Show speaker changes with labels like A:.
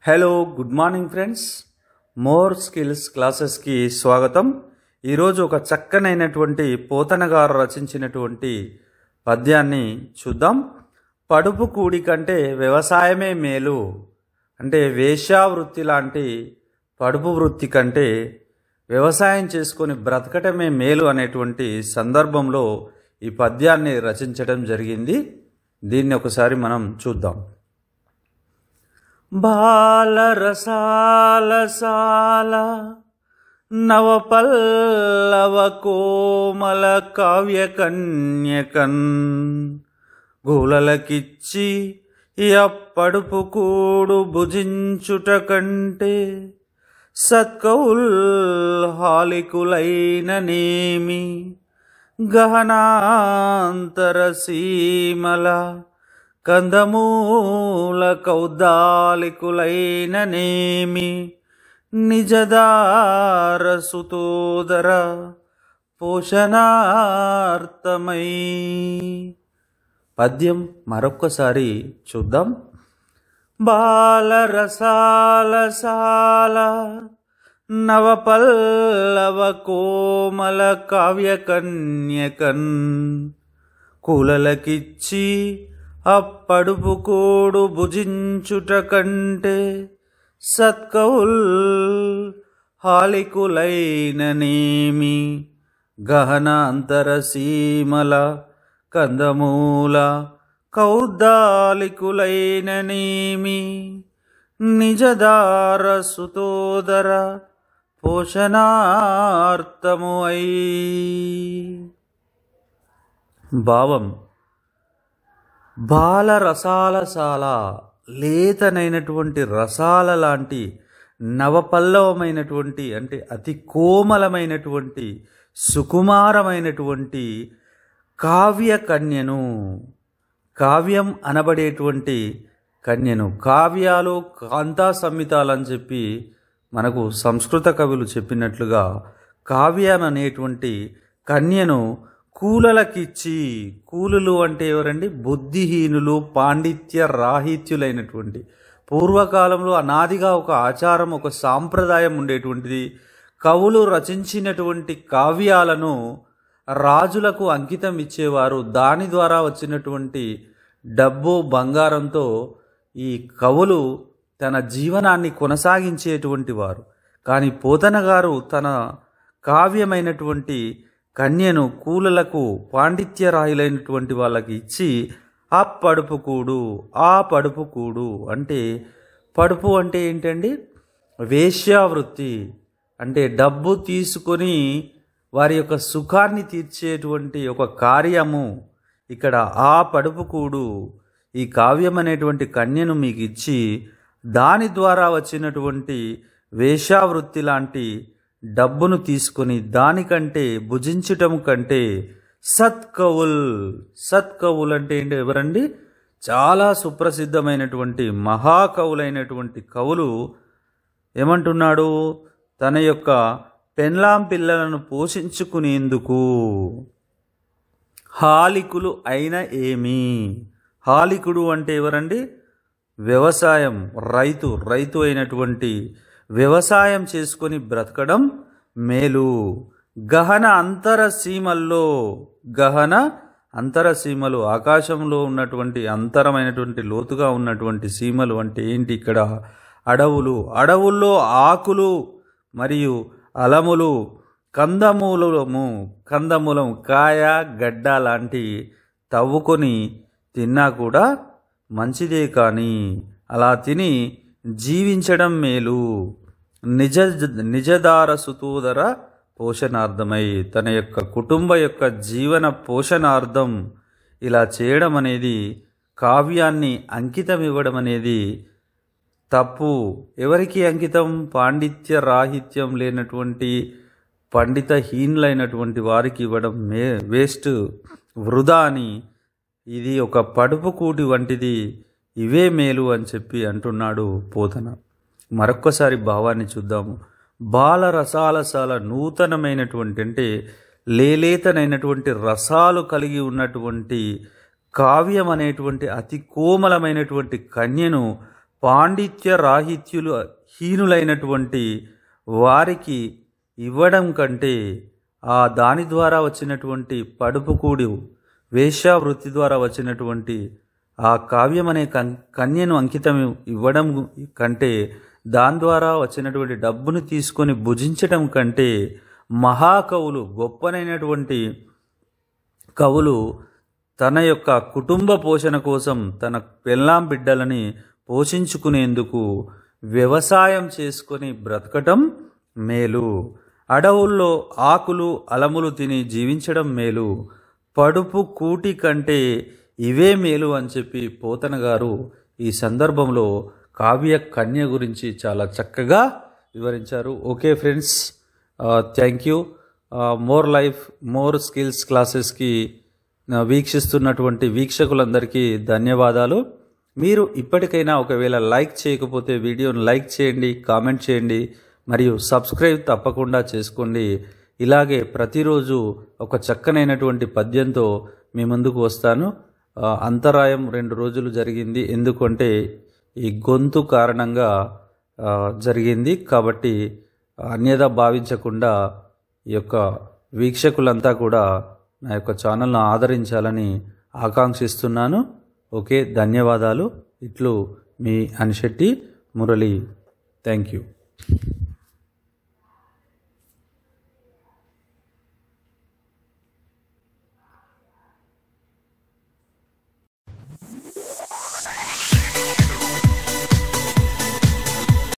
A: hello good morning friends more skills క్లాసెస్కి స్వాగతం ఈరోజు ఒక చక్కనైనటువంటి పోతన గారు రచించినటువంటి పద్యాన్ని చూద్దాం పడుపు కూడి కంటే వ్యవసాయమే మేలు అంటే వేశ్యావృత్తి లాంటి పడుపు వృత్తి కంటే వ్యవసాయం చేసుకొని బ్రతకటమే మేలు అనేటువంటి సందర్భంలో ఈ పద్యాన్ని రచించడం జరిగింది దీన్ని ఒకసారి మనం చూద్దాం బాలరసాలసాల నవపల్లవ కోమల కావ్యకన్యకన్ గూలలకిచ్చి ఎప్పడుపు కూడు భుజించుట కంటే సత్కౌల్ హాలికులైన నేమి గహనాంతర సీమల కందమూల కౌద్దాలికులైన నేమి నిజదార సుతోదర పోషణార్థమై పద్యం మరొక్కసారి చూద్దాం బాలరసాలసాల నవపల్లవ కోమల కావ్యకన్యకన్ కూలలకిచ్చి అప్పడుపు కూడు భుజించుట కంటే సత్కౌల్ హాలికులైననేమి గహన అంతరసీమల కందమూల కౌద్దాలికులైననేమి నిజదార సుతోదర పోషణార్థము అయి భావం బాలరసాలసాల లేతనైనటువంటి రసాల లాంటి నవపల్లవమైనటువంటి అంటే అతి కోమలమైనటువంటి సుకుమారమైనటువంటి కావ్య కన్యను కావ్యం అనబడేటువంటి కన్యను కావ్యాలు కాంతా సంహితాలని చెప్పి మనకు సంస్కృత కవులు చెప్పినట్లుగా కావ్యం అనేటువంటి కన్యను కూలలకిచ్చి కూలులు అంటే ఎవరండి బుద్ధిహీనులు పాండిత్య రాహిత్యులైనటువంటి పూర్వకాలంలో అనాదిగా ఒక ఆచారం ఒక సాంప్రదాయం ఉండేటువంటిది కవులు రచించినటువంటి కావ్యాలను రాజులకు అంకితం ఇచ్చేవారు దాని ద్వారా వచ్చినటువంటి డబ్బు బంగారంతో ఈ కవులు తన జీవనాన్ని కొనసాగించేటువంటి వారు కానీ పోతన గారు తన కావ్యమైనటువంటి కన్యను కూలలకు పాండిత్యరాయులైనటువంటి వాళ్ళకి ఇచ్చి ఆ పడుపు కూడు ఆ పడుపు కూడు అంటే పడుపు అంటే ఏంటండి వేశ్యావృత్తి అంటే డబ్బు తీసుకొని వారి యొక్క సుఖాన్ని తీర్చేటువంటి ఒక కార్యము ఇక్కడ ఆ పడుపు కూడు ఈ కావ్యం అనేటువంటి కన్యను మీకు ఇచ్చి దాని ద్వారా వచ్చినటువంటి వేషావృత్తి లాంటి డబ్బును తీసుకొని దానికంటే భుజించటం కంటే సత్కవుల్ సత్కవుల్ అంటే ఏంటి ఎవరండి చాలా సుప్రసిద్ధమైనటువంటి మహాకవులైనటువంటి కవులు ఏమంటున్నాడు తన యొక్క పెన్లాం పిల్లలను పోషించుకునేందుకు హాలికులు అయిన ఏమి హాలికుడు అంటే ఎవరండి వ్యవసాయం రైతు రైతు అయినటువంటి వ్యవసాయం చేసుకొని బ్రతకడం మేలు గహన అంతర సీమల్లో గహన అంతర సీమలు ఆకాశంలో ఉన్నటువంటి అంతరమైనటువంటి లోతుగా ఉన్నటువంటి సీమలు అంటే ఏంటి ఇక్కడ అడవులు అడవుల్లో ఆకులు మరియు అలములు కందమూలము కందమూలం కాయ గడ్డ లాంటి తవ్వుకొని తిన్నా కూడా మంచిదే కానీ అలా తిని జీవించడం మేలు నిజ నిజదార సుతూదర పోషణార్థమై తన యొక్క కుటుంబ యొక్క జీవన పోషణార్థం ఇలా చేయడం అనేది కావ్యాన్ని అంకితం ఇవ్వడం అనేది తప్పు ఎవరికి అంకితం పాండిత్య రాహిత్యం లేనటువంటి పండితహీనులైనటువంటి వారికి ఇవ్వడం మే వేస్ట్ వృధా అని ఇది ఒక పడుపు కూటి వంటిది ఇవే మేలు అని చెప్పి అంటున్నాడు పోతన మరొక్కసారి భావాన్ని చూద్దాము బాల రసాలసాల నూతనమైనటువంటి అంటే లేలేతనైనటువంటి రసాలు కలిగి ఉన్నటువంటి కావ్యం అనేటువంటి అతి కోమలమైనటువంటి కన్యను పాండిత్య రాహిత్యులు హీనులైనటువంటి వారికి ఇవ్వడం కంటే ఆ దాని ద్వారా వచ్చినటువంటి పడుపు కూడి వేశ్యావృత్తి ద్వారా వచ్చినటువంటి ఆ కావ్యం అనే కన్ కన్యను అంకితం ఇవ్వడం కంటే దాని ద్వారా వచ్చినటువంటి డబ్బును తీసుకొని భుజించడం కంటే మహాకవులు గొప్పనైనటువంటి కవులు తన యొక్క కుటుంబ పోషణ కోసం తన పెళ్ళాం బిడ్డలని పోషించుకునేందుకు వ్యవసాయం చేసుకొని బ్రతకటం మేలు అడవుల్లో ఆకులు అలములు తిని జీవించడం మేలు పడుపు కూటి కంటే ఇవే మేలు అని చెప్పి పోతన గారు ఈ సందర్భంలో కావ్య కన్య గురించి చాలా చక్కగా వివరించారు okay friends thank you more life more skills క్లాసెస్కి వీక్షిస్తున్నటువంటి వీక్షకులందరికీ ధన్యవాదాలు మీరు ఇప్పటికైనా ఒకవేళ లైక్ చేయకపోతే వీడియోను లైక్ చేయండి కామెంట్ చేయండి మరియు సబ్స్క్రైబ్ తప్పకుండా చేసుకోండి ఇలాగే ప్రతిరోజు ఒక చక్కనైనటువంటి పద్యంతో మీ ముందుకు వస్తాను ఆ, అంతరాయం రెండు రోజులు జరిగింది ఎందుకంటే ఈ గొంతు కారణంగా ఆ, జరిగింది కాబట్టి అన్యదా భావించకుండా ఈ యొక్క వీక్షకులంతా కూడా నా యొక్క ఛానల్ను ఆదరించాలని ఆకాంక్షిస్తున్నాను ఓకే ధన్యవాదాలు ఇట్లు మీ అనిశెట్టి మురళి థ్యాంక్ యూ